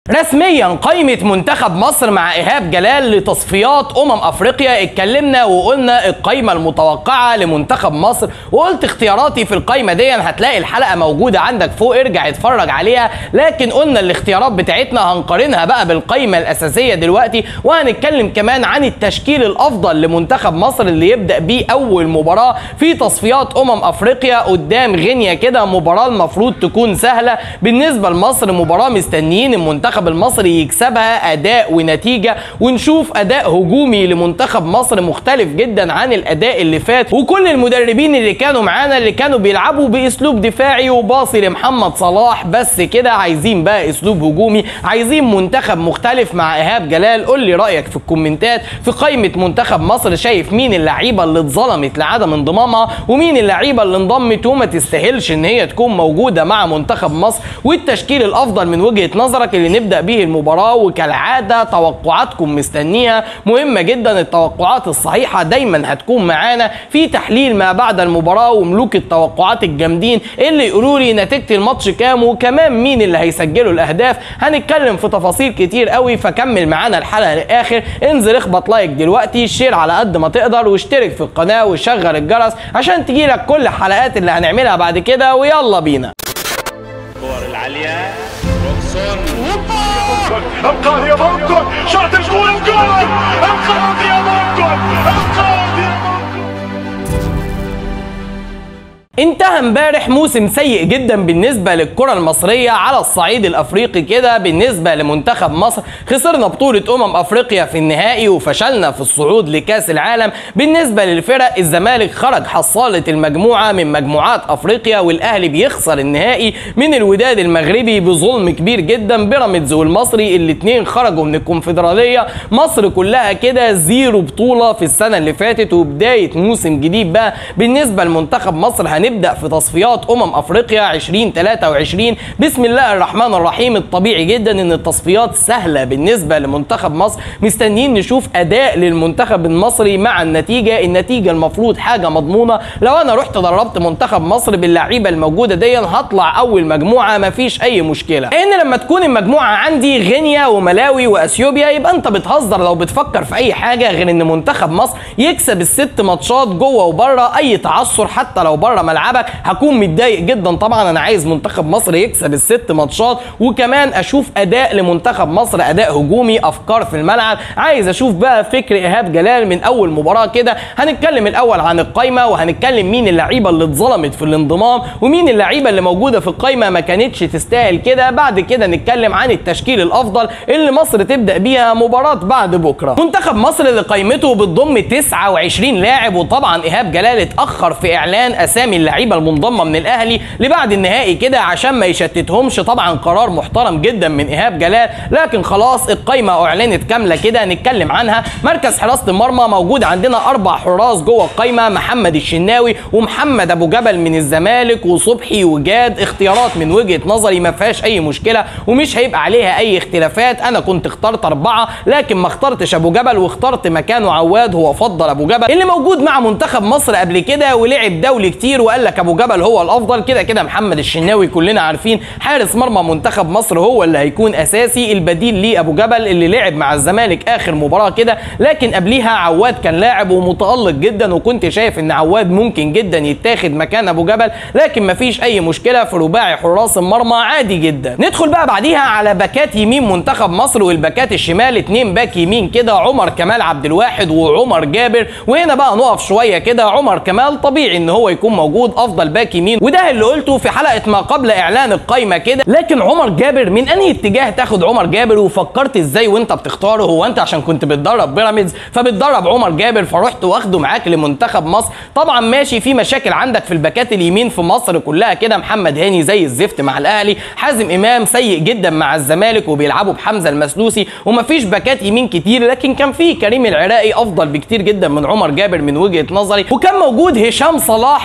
رسميا قائمة منتخب مصر مع إيهاب جلال لتصفيات أمم أفريقيا اتكلمنا وقلنا القائمة المتوقعة لمنتخب مصر وقلت اختياراتي في القائمة دي هتلاقي الحلقة موجودة عندك فوق ارجع اتفرج عليها لكن قلنا الاختيارات بتاعتنا هنقارنها بقى بالقائمة الأساسية دلوقتي وهنتكلم كمان عن التشكيل الأفضل لمنتخب مصر اللي يبدأ بيه أول مباراة في تصفيات أمم أفريقيا قدام غينيا كده مباراة المفروض تكون سهلة بالنسبة لمصر مباراة مستنيين المنتخب المصري يكسبها أداء ونتيجة ونشوف أداء هجومي لمنتخب مصر مختلف جدا عن الأداء اللي فات وكل المدربين اللي كانوا معانا اللي كانوا بيلعبوا بأسلوب دفاعي وباصي لمحمد صلاح بس كده عايزين بقى أسلوب هجومي عايزين منتخب مختلف مع إيهاب جلال قول لي رأيك في الكومنتات في قائمة منتخب مصر شايف مين اللعيبة اللي اتظلمت لعدم انضمامها ومين اللعيبة اللي انضمت وما تستاهلش ان هي تكون موجودة مع منتخب مصر والتشكيل الافضل من وجهة نظرك اللي نبدأ به المباراة وكالعادة توقعاتكم مستنية مهمة جدا التوقعات الصحيحة دايما هتكون معانا في تحليل ما بعد المباراة وملوك التوقعات الجامدين اللي يقولوا لي نتيجة الماتش كام وكمان مين اللي هيسجلوا الاهداف هنتكلم في تفاصيل كتير قوي فكمل معانا الحلقة للاخر انزل اخبط لايك دلوقتي شير على قد ما تقدر واشترك في القناة وشغل الجرس عشان تجيلك كل الحلقات اللي هنعملها بعد كده ويلا بينا الكور العالية روكسون انقاذ يا مونكون شاط الجول الجول انقاذ يا مونكون انقاذ يا مونكون انتهى امبارح موسم سيء جدا بالنسبة للكرة المصرية على الصعيد الافريقي كده بالنسبة لمنتخب مصر خسرنا بطولة امم افريقيا في النهائي وفشلنا في الصعود لكاس العالم بالنسبة للفرق الزمالك خرج حصالة المجموعة من مجموعات افريقيا والاهلي بيخسر النهائي من الوداد المغربي بظلم كبير جدا بيراميدز والمصري الاتنين خرجوا من الكونفدرالية مصر كلها كده زيرو بطولة في السنة اللي فاتت وبداية موسم جديد بقى بالنسبة لمنتخب مصر هنبدا في تصفيات امم افريقيا 2023 بسم الله الرحمن الرحيم الطبيعي جدا ان التصفيات سهله بالنسبه لمنتخب مصر مستنيين نشوف اداء للمنتخب المصري مع النتيجه النتيجه المفروض حاجه مضمونه لو انا رحت دربت منتخب مصر باللعيبه الموجوده دي هطلع اول مجموعه مفيش اي مشكله لان لما تكون المجموعه عندي غينيا وملاوي واثيوبيا يبقى انت بتهزر لو بتفكر في اي حاجه غير ان منتخب مصر يكسب الست ماتشات جوه وبره اي تعثر حتى لو بره ملعبك هكون متضايق جدا طبعا انا عايز منتخب مصر يكسب الست ماتشات وكمان اشوف اداء لمنتخب مصر اداء هجومي افكار في الملعب عايز اشوف بقى فكر ايهاب جلال من اول مباراه كده هنتكلم الاول عن القايمه وهنتكلم مين اللعيبه اللي اتظلمت في الانضمام ومين اللعيبه اللي موجوده في القايمه ما كانتش تستاهل كده بعد كده نتكلم عن التشكيل الافضل اللي مصر تبدا بيها مباراه بعد بكره منتخب مصر اللي قايمته بتضم 29 لاعب وطبعا ايهاب جلال اتاخر في اعلان اسامي اللعيبه المنضمه من الاهلي لبعد النهائي كده عشان ما يشتتهمش طبعا قرار محترم جدا من ايهاب جلال لكن خلاص القايمه اعلنت كامله كده نتكلم عنها مركز حراسه المرمى موجود عندنا اربع حراس جوه القايمه محمد الشناوي ومحمد ابو جبل من الزمالك وصبحي وجاد اختيارات من وجهه نظري ما فيهاش اي مشكله ومش هيبقى عليها اي اختلافات انا كنت اخترت اربعه لكن ما اخترتش ابو جبل واخترت مكانه عواد هو فضل ابو جبل اللي موجود مع منتخب مصر قبل كده ولعب دولي كتير وقال لك ابو جبل هو الافضل كده كده محمد الشناوي كلنا عارفين حارس مرمى منتخب مصر هو اللي هيكون اساسي البديل ليه ابو جبل اللي لعب مع الزمالك اخر مباراه كده لكن قبليها عواد كان لاعب ومتالق جدا وكنت شايف ان عواد ممكن جدا يتاخد مكان ابو جبل لكن مفيش اي مشكله في رباعي حراس المرمى عادي جدا ندخل بقى بعديها على باكات يمين منتخب مصر والباكات الشمال اتنين باك يمين كده عمر كمال عبد الواحد وعمر جابر وهنا بقى نقف شويه كده عمر كمال طبيعي ان هو يكون موجود افضل باك يمين وده اللي قلته في حلقه ما قبل اعلان القايمه كده لكن عمر جابر من انهي اتجاه تاخد عمر جابر وفكرت ازاي وانت بتختاره هو انت عشان كنت بتدرب بيراميدز فبتدرب عمر جابر فرحت واخده معاك لمنتخب مصر طبعا ماشي في مشاكل عندك في الباكات اليمين في مصر كلها كده محمد هاني زي الزفت مع الاهلي حازم امام سيء جدا مع الزمالك وبيلعبوا بحمزه المسلوسي ومفيش باكات يمين كتير لكن كان في كريم العراقي افضل بكتير جدا من عمر جابر من وجهه نظري وكان موجود هشام صلاح لاعب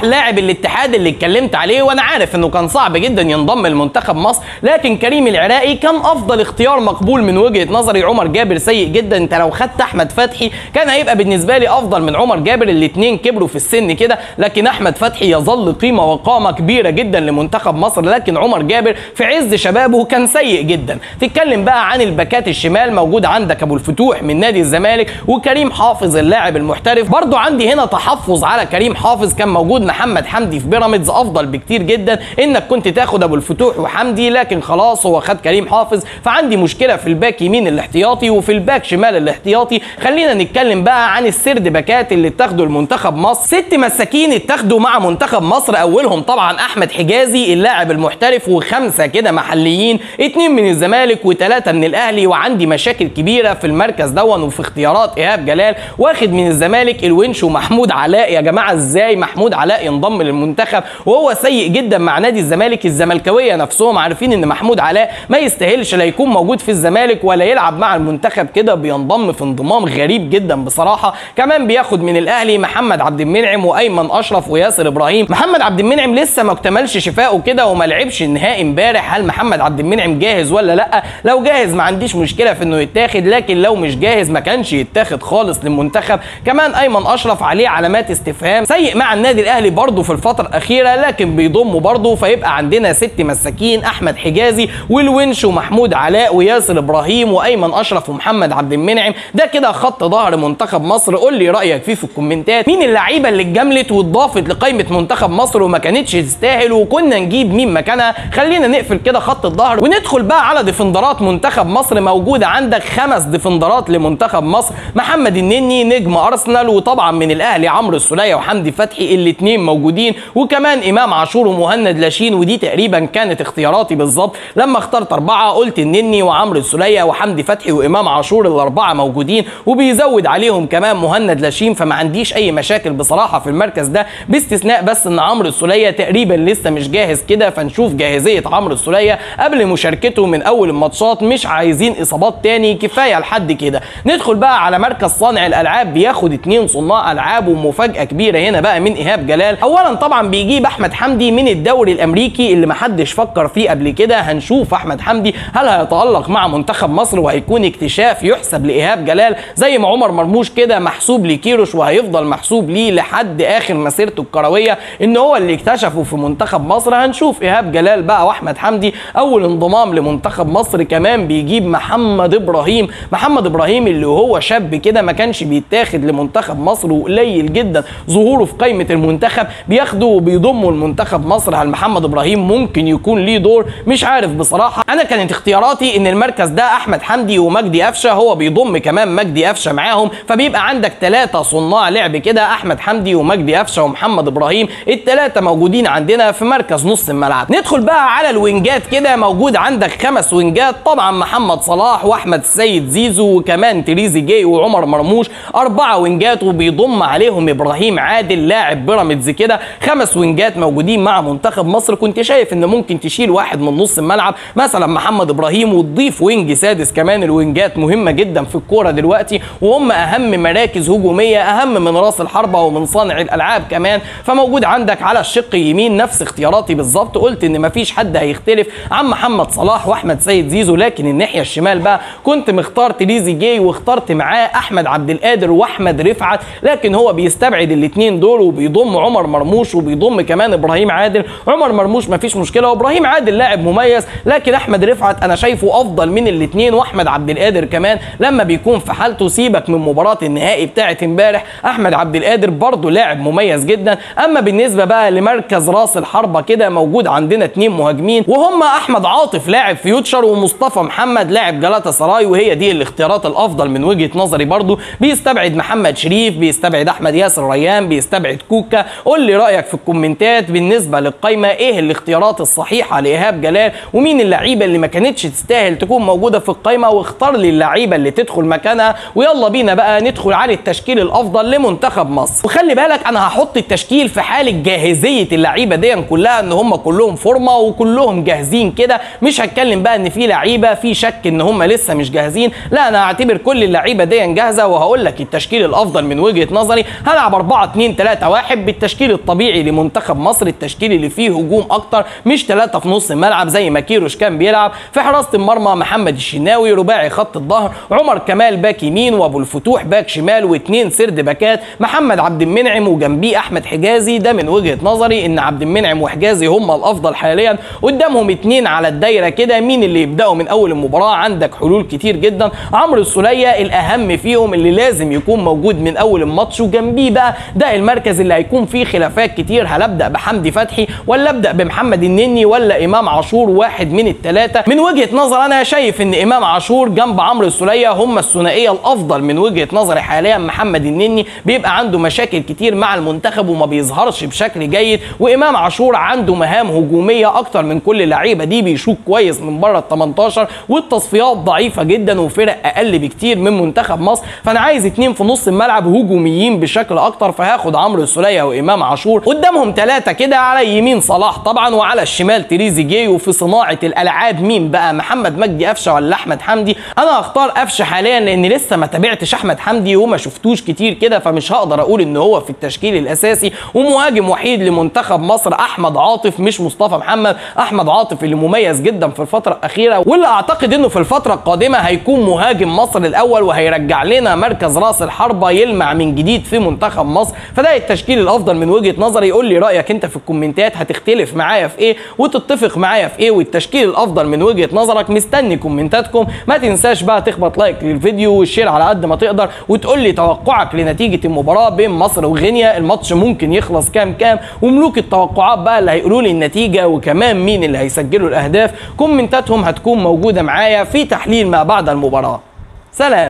الاتحاد اللي اتكلمت عليه وانا عارف انه كان صعب جدا ينضم لمنتخب مصر لكن كريم العراقي كان افضل اختيار مقبول من وجهه نظري عمر جابر سيء جدا انت لو خدت احمد فتحي كان هيبقى بالنسبه لي افضل من عمر جابر الاثنين كبروا في السن كده لكن احمد فتحي يظل قيمه وقامه كبيره جدا لمنتخب مصر لكن عمر جابر في عز شبابه كان سيء جدا تتكلم بقى عن الباكات الشمال موجود عندك ابو الفتوح من نادي الزمالك وكريم حافظ اللاعب المحترف برضو عندي هنا تحفظ على كريم حافظ كان موجود محمد حمدي في بيراميدز افضل بكتير جدا انك كنت تاخد ابو الفتوح وحمدي لكن خلاص هو خد كريم حافظ فعندي مشكله في الباك يمين الاحتياطي وفي الباك شمال الاحتياطي خلينا نتكلم بقى عن السرد باكات اللي اتاخدوا لمنتخب مصر ست مساكين اتاخدوا مع منتخب مصر اولهم طبعا احمد حجازي اللاعب المحترف وخمسه كده محليين اتنين من الزمالك وثلاثه من الاهلي وعندي مشاكل كبيره في المركز دون وفي اختيارات ايهاب جلال واخد من الزمالك الونش ومحمود علاء يا جماعه ازاي محمود علاء ينضم للمنتخب وهو سيء جدا مع نادي الزمالك الزملكاويه نفسهم عارفين ان محمود علاء ما يستاهلش لا يكون موجود في الزمالك ولا يلعب مع المنتخب كده بينضم في انضمام غريب جدا بصراحه كمان بياخد من الاهلي محمد عبد المنعم وايمن اشرف وياسر ابراهيم محمد عبد المنعم لسه ما اكتملش شفائه كده وما لعبش النهائي امبارح هل محمد عبد المنعم جاهز ولا لا لو جاهز ما عنديش مشكله في انه يتاخد لكن لو مش جاهز ما كانش يتاخد خالص للمنتخب كمان ايمن اشرف عليه علامات استفهام سيء مع النادي الاهلي برضه في الفتره الاخيره لكن بيضمه برضه فيبقى عندنا ست مساكين احمد حجازي والونش ومحمود علاء وياسر ابراهيم وايمن اشرف ومحمد عبد المنعم ده كده خط ظهر منتخب مصر قول لي رايك فيه في الكومنتات مين اللعيبه اللي اتجملت واتضافت لقائمه منتخب مصر وما كانتش تستاهل وكنا نجيب مين مكانها خلينا نقفل كده خط الظهر وندخل بقى على ديفندرات منتخب مصر موجوده عندك خمس ديفندرات لمنتخب مصر محمد النني نجم ارسنال وطبعا من الاهلي عمرو السوليه وحمدي فتحي الاثنين موجودين وكمان امام عاشور ومهند لاشين ودي تقريبا كانت اختياراتي بالظبط لما اخترت اربعه قلت النني وعمرو السوليه وحمدي فتحي وامام عاشور الاربعه موجودين وبيزود عليهم كمان مهند لاشين فما عنديش اي مشاكل بصراحه في المركز ده باستثناء بس ان عمرو السوليه تقريبا لسه مش جاهز كده فنشوف جاهزيه عمرو السوليه قبل مشاركته من اول الماتشات مش عايزين اصابات تاني كفايه لحد كده ندخل بقى على مركز صانع الالعاب بياخد اتنين صناع العاب ومفاجاه كبيره هنا بقى من ايهاب جلال اولا طبعا بيجيب احمد حمدي من الدوري الامريكي اللي محدش فكر فيه قبل كده هنشوف احمد حمدي هل هيتالق مع منتخب مصر وهيكون اكتشاف يحسب لايهاب جلال زي ما عمر مرموش كده محسوب لكيروش وهيفضل محسوب ليه لحد اخر مسيرته الكرويه ان هو اللي اكتشفه في منتخب مصر هنشوف ايهاب جلال بقى واحمد حمدي اول انضمام لمنتخب مصر كمان بيجيب محمد ابراهيم محمد ابراهيم اللي هو شاب كده ما كانش بيتاخد لمنتخب مصر وقليل جدا ظهوره في قائمه المنتخب بياخده وبيضمه لمنتخب مصر هل محمد ابراهيم ممكن يكون ليه دور مش عارف بصراحه انا كانت اختياراتي ان المركز ده احمد حمدي ومجدي قفشه هو بيضم كمان مجدي قفشه معاهم فبيبقى عندك ثلاثه صناع لعب كده احمد حمدي ومجدي قفشه ومحمد ابراهيم الثلاثه موجودين عندنا في مركز نص الملعب ندخل بقى على الوينجات كده موجود عندك خمس وينجات طبعا محمد صلاح واحمد السيد زيزو وكمان تريزي جاي وعمر مرموش اربعه وينجات وبيضم عليهم ابراهيم عادل لاعب بيراميدز كده خمس وينجات موجودين مع منتخب مصر كنت شايف ان ممكن تشيل واحد من نص الملعب مثلا محمد ابراهيم وتضيف وينج سادس كمان الوينجات مهمه جدا في الكوره دلوقتي وهم اهم مراكز هجوميه اهم من راس الحربه ومن صانع الالعاب كمان فموجود عندك على الشق اليمين نفس اختياراتي بالظبط قلت ان مفيش حد هيختلف عن محمد صلاح واحمد سيد زيزو لكن الناحيه الشمال بقى كنت مختار تريزي جاي واخترت معاه احمد عبد القادر واحمد رفعت لكن هو بيستبعد الاثنين دول وبيضم عمر مرموش وبيضم كمان ابراهيم عادل عمر مرموش مفيش مشكله وابراهيم عادل لاعب مميز لكن احمد رفعت انا شايفه افضل من الاثنين واحمد عبد القادر كمان لما بيكون في حالته سيبك من مباراه النهائي بتاعه امبارح احمد عبد القادر برضه لاعب مميز جدا اما بالنسبه بقى لمركز راس الحربه كده موجود عندنا اثنين مهاجمين وهم احمد عاطف لاعب فيوتشر ومصطفى محمد لاعب جلاتا سراي وهي دي الاختيارات الافضل من وجهه نظري برضه بيستبعد محمد شريف بيستبعد احمد ياسر ريان بيستبعد كوكا قول لي رايك في الكومنتات بالنسبه للقايمه ايه الاختيارات الصحيحه لايهاب جلال ومين اللعيبه اللي ما كانتش تستاهل تكون موجوده في القايمه واختار لي اللعيبه اللي تدخل مكانها ويلا بينا بقى ندخل على التشكيل الافضل لمنتخب مصر وخلي بالك انا هحط التشكيل في حاله جاهزيه اللعيبه دي كلها ان هم كلهم فورمه وكلهم جاهزين كده مش هتكلم بقى ان في لعيبه في شك ان هم لسه مش جاهزين لا انا هعتبر كل اللعيبه دي جاهزه وهقول لك التشكيل الافضل من وجهه نظري هلعب 4 2 3 1 بالتشكيل الطبيعي الطبيعي لمنتخب مصر التشكيل اللي فيه هجوم اكتر مش ثلاثه في نص الملعب زي ما كيروش كان بيلعب في حراسه المرمى محمد الشناوي رباعي خط الظهر عمر كمال باك يمين وابو الفتوح باك شمال واثنين سرد باكات محمد عبد المنعم وجنبيه احمد حجازي ده من وجهه نظري ان عبد المنعم وحجازي هم الافضل حاليا قدامهم اثنين على الدايره كده مين اللي يبداوا من اول المباراه عندك حلول كتير جدا عمرو السوليه الاهم فيهم اللي لازم يكون موجود من اول الماتش وجنبيه بقى ده المركز اللي هيكون فيه خلافات كتير هل ابدا بحمدي فتحي ولا ابدا بمحمد النني ولا امام عاشور واحد من الثلاثه من وجهه نظر انا شايف ان امام عاشور جنب عمرو السوليه هم الثنائيه الافضل من وجهه نظري حاليا محمد النني بيبقى عنده مشاكل كتير مع المنتخب وما بيظهرش بشكل جيد وامام عاشور عنده مهام هجوميه اكتر من كل اللعيبه دي بيشوط كويس من بره ال 18 والتصفيات ضعيفه جدا وفرق اقل بكتير من منتخب مصر فانا عايز اتنين في نص الملعب هجوميين بشكل اكتر فهاخد عمرو السوليه وامام عاشور قدامهم ثلاثه كده على اليمين صلاح طبعا وعلى الشمال تريزيجيه وفي صناعه الالعاب مين بقى محمد مجدي قفشه ولا احمد حمدي انا هختار قفشه حاليا لان لسه ما تابعتش احمد حمدي وما شفتوش كتير كده فمش هقدر اقول ان هو في التشكيل الاساسي ومهاجم وحيد لمنتخب مصر احمد عاطف مش مصطفى محمد احمد عاطف اللي مميز جدا في الفتره الاخيره واللي اعتقد انه في الفتره القادمه هيكون مهاجم مصر الاول وهيرجع لنا مركز راس الحربه يلمع من جديد في منتخب مصر فده التشكيل الافضل من وجهه نظري قول لي رايك انت في الكومنتات هتختلف معايا في ايه وتتفق معايا في ايه والتشكيل الافضل من وجهه نظرك مستني كومنتاتكم ما تنساش بقى تخبط لايك للفيديو والشير على قد ما تقدر وتقول لي توقعك لنتيجه المباراه بين مصر وغينيا الماتش ممكن يخلص كام كام وملوك التوقعات بقى اللي هيقولوا لي النتيجه وكمان مين اللي هيسجلوا الاهداف كومنتاتهم هتكون موجوده معايا في تحليل ما بعد المباراه سلام